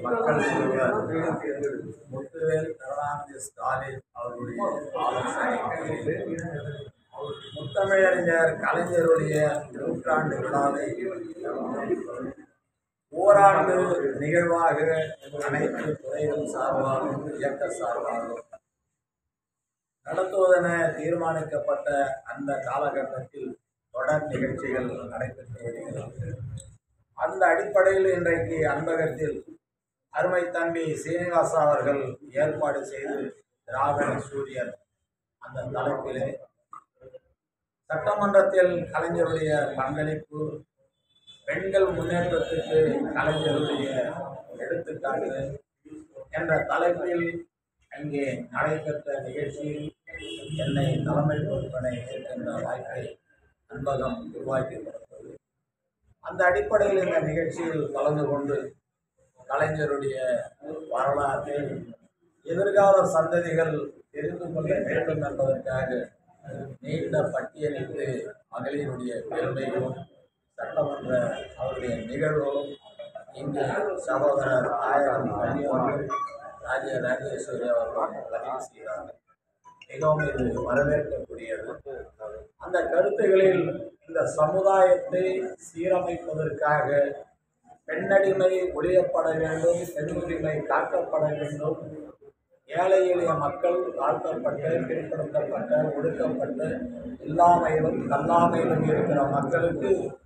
மக்கள் தலைவர் முத்துவேல் கருணாநிதி ஸ்டாலின் அவருடைய ஆலோசனை முத்தமிழறிஞர் கலைஞருடைய நூற்றாண்டு விழாவை ஓராண்டு நிகழ்வாக அனைத்து துறைகள் சார்பாகவும் இயக்க சார்பாகவும் நடத்துவதென தீர்மானிக்கப்பட்ட அந்த காலகட்டத்தில் தொடர் நிகழ்ச்சிகள் நடைபெற்று வருகிறது அந்த அடிப்படையில் இன்றைக்கு அன்பகத்தில் அருமை தம்பி சீனிவாசா அவர்கள் ஏற்பாடு செய்து திராவிட சூரியன் அந்த தலைப்பிலே சட்டமன்றத்தில் கலைஞருடைய பங்களிப்பு பெண்கள் முன்னேற்றத்துக்கு கலைஞருடைய எடுத்துக்காட்டு என்ற தலைப்பில் அங்கே நடைபெற்ற நிகழ்ச்சியில் என்னை தலைமை பொறுப்பனை ஏற்கின்ற வாய்ப்பை அன்பகம் உருவாக்கி கொடுத்தது அந்த அடிப்படையில் இந்த நிகழ்ச்சியில் கலந்து கொண்டு கலைஞருடைய வரலாற்றை எதிர்கால சந்ததிகள் தெரிந்து கொள்ள வேண்டும் என்பதற்காக நீண்ட பட்டியலிட்டு மகளிருடைய பெருமையும் சட்டமன்ற அவருடைய நிகழ்வும் இங்கு சகோதரர் ஆயிரம் கன்னியாகுமரி ராஜ ராஜேஸ்வரி அவர்கள் பதிவு செய்கிறார்கள் மிகவும் இது வரவேற்கக்கூடியது அந்த கருத்துகளில் இந்த சமுதாயத்தை சீரமைப்பதற்காக பெண்ணடிமை ஒழியப்பட வேண்டும் பெண் உரிமை காக்கப்பட வேண்டும் ஏழை எளிய மக்கள் தாழ்த்தப்பட்ட பிற்படுத்தப்பட்ட ஒடுக்கப்பட்ட இல்லாமையிலும் கல்லாமையிலும் இருக்கிற மக்களுக்கு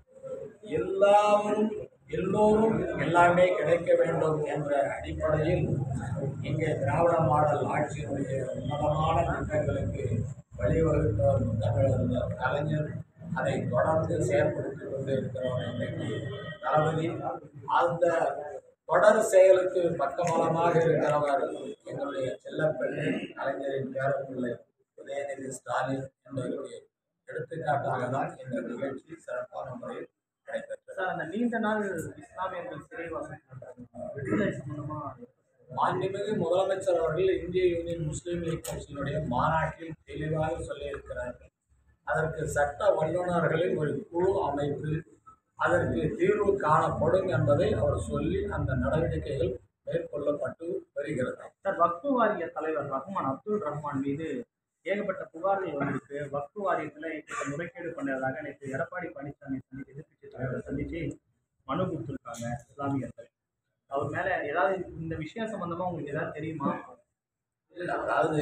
எல்லாரும் எல்லோரும் எல்லாமே கிடைக்க வேண்டும் என்ற அடிப்படையில் இங்கே திராவிட மாடல் ஆட்சியினுடைய உன்னதமான திட்டங்களுக்கு வழிவகுத்தவர் முத்தமிழர் கலைஞர் அதை தொடர்ந்து செயல்படுத்தி கொண்டு இருக்கிறோம் இன்றைக்கு தளபதி அந்த தொடர் செயலுக்கு பக்கபலமாக இருக்கிறவர் எங்களுடைய செல்லப்பெண்ணு கலைஞரின் பேரப்பிள்ளை உதயநிதி ஸ்டாலின் என்பதற்கு எடுத்துக்காட்டாக தான் இந்த நிகழ்ச்சி சிறப்பான முறையில் நடைபெற்றது சார் அந்த நீண்ட நாள் இஸ்லாமியர்கள் சிறைவாசம் விடுதலை சம்பந்தமா மாண்புமிகு முதலமைச்சர் அவர்கள் இந்திய யூனியன் முஸ்லீம் லீக் கட்சியினுடைய மாநாட்டில் தெளிவாக சொல்லியிருக்கிறார்கள் அதற்கு சட்ட வல்லுநர்களின் ஒரு குழு அமைத்து அதற்கு தீர்வு காணப்படும் என்பதை அவர் சொல்லி அந்த நடவடிக்கைகள் மேற்கொள்ளப்பட்டு வருகிறது சார் வக்ஃபு வாரிய தலைவர் ரஹ்மான் அப்துல் ரஹ்மான் மீது ஏகப்பட்ட புகார்கள் வந்திருக்கு வக்ஃபு வாரியத்தில் இப்ப முறைகேடு பண்ணதாக நேற்று எடப்பாடி பழனிசாமி சந்தித்து எதிர்க்கட்சி தலைவரை சந்திச்சு மனு கொடுத்துருக்காங்க இஸ்லாமியர்கள் அவர் மேல ஏதாவது இந்த விஷயம் சம்பந்தமா உங்களுக்கு ஏதாவது தெரியுமா அதாவது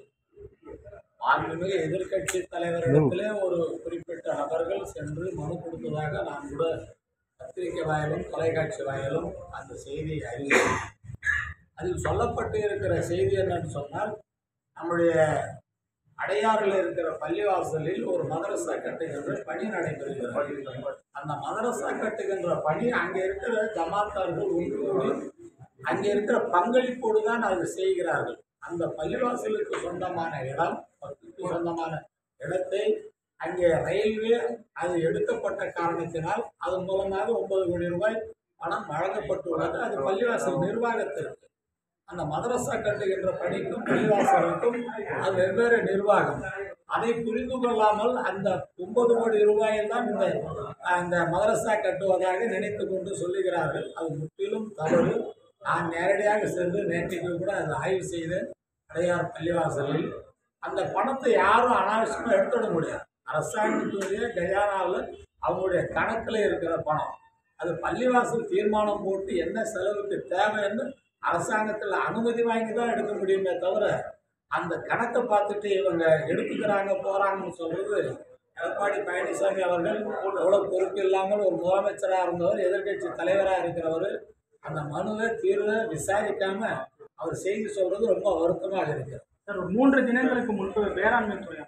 மாண்புமிகு எதிர்க்கட்சி தலைவரிடத்திலே ஒரு குறிப்பிட்ட நபர்கள் சென்று மனு கொடுத்ததாக நான் கூட பத்திரிகை வாயிலும் தொலைக்காட்சி வாயிலும் அந்த செய்தியை அறிந்தேன் அதில் சொல்லப்பட்டு இருக்கிற செய்தி என்னன்னு சொன்னால் நம்முடைய அடையாறில் இருக்கிற பள்ளிவாசலில் ஒரு மதரசா கட்டுகின்ற பணி நடைபெறுகிறது அந்த மதரசா கட்டுகின்ற பணி அங்கே இருக்கிற ஜமாத்தார்கள் ஒன்று கூடி அங்கே இருக்கிற பங்களிப்போடு தான் அது செய்கிறார்கள் அந்த பள்ளிவாசலுக்கு சொந்தமான இடம் பத்துக்கு சொந்தமான இடத்தை அங்கே ரயில்வே அது எடுக்கப்பட்ட காரணத்தினால் அதன் மூலமாக ஒன்பது கோடி ரூபாய் பணம் வழங்கப்பட்டுள்ளது அது பள்ளிவாசல் நிர்வாகத்திற்கு அந்த மதரசா கட்டுகின்ற பணிக்கும் பள்ளிவாசலுக்கும் அது வெவ்வேறு நிர்வாகம் அதை புரிந்து கொள்ளாமல் அந்த ஒன்பது கோடி ரூபாயில் தான் இந்த அந்த மதரசா கட்டுவதாக நினைத்து கொண்டு சொல்லுகிறார்கள் அது முற்றிலும் தவறு நான் நேரடியாக சென்று நேற்றைக்கு கூட அதை ஆய்வு செய்து அடையார் பள்ளிவாசலில் அந்த பணத்தை யாரும் அனாவசியமாக எடுத்துட முடியாது அரசாங்கத்துடைய கஜானாவில் அவங்களுடைய கணக்கில் இருக்கிற பணம் அது பள்ளிவாசல் தீர்மானம் போட்டு என்ன செலவுக்கு தேவைன்னு அரசாங்கத்தில் அனுமதி வாங்கி தான் எடுக்க முடியுமே தவிர அந்த கணக்கை பார்த்துட்டு இவங்க எடுத்துக்கிறாங்க போகிறாங்கன்னு சொல்கிறது எடப்பாடி பழனிசாமி அவர்கள் எவ்வளோ பொறுப்பு இல்லாமல் ஒரு முதலமைச்சராக இருந்தவர் எதிர்க்கட்சி தலைவராக இருக்கிறவர் அந்த மனுவை தீர்வை விசாரிக்காம அவர் செய்தி சொல்றது ரொம்ப வருத்தமாக இருக்கிறது சார் ஒரு மூன்று தினங்களுக்கு முன்பு வேளாண்மை துறை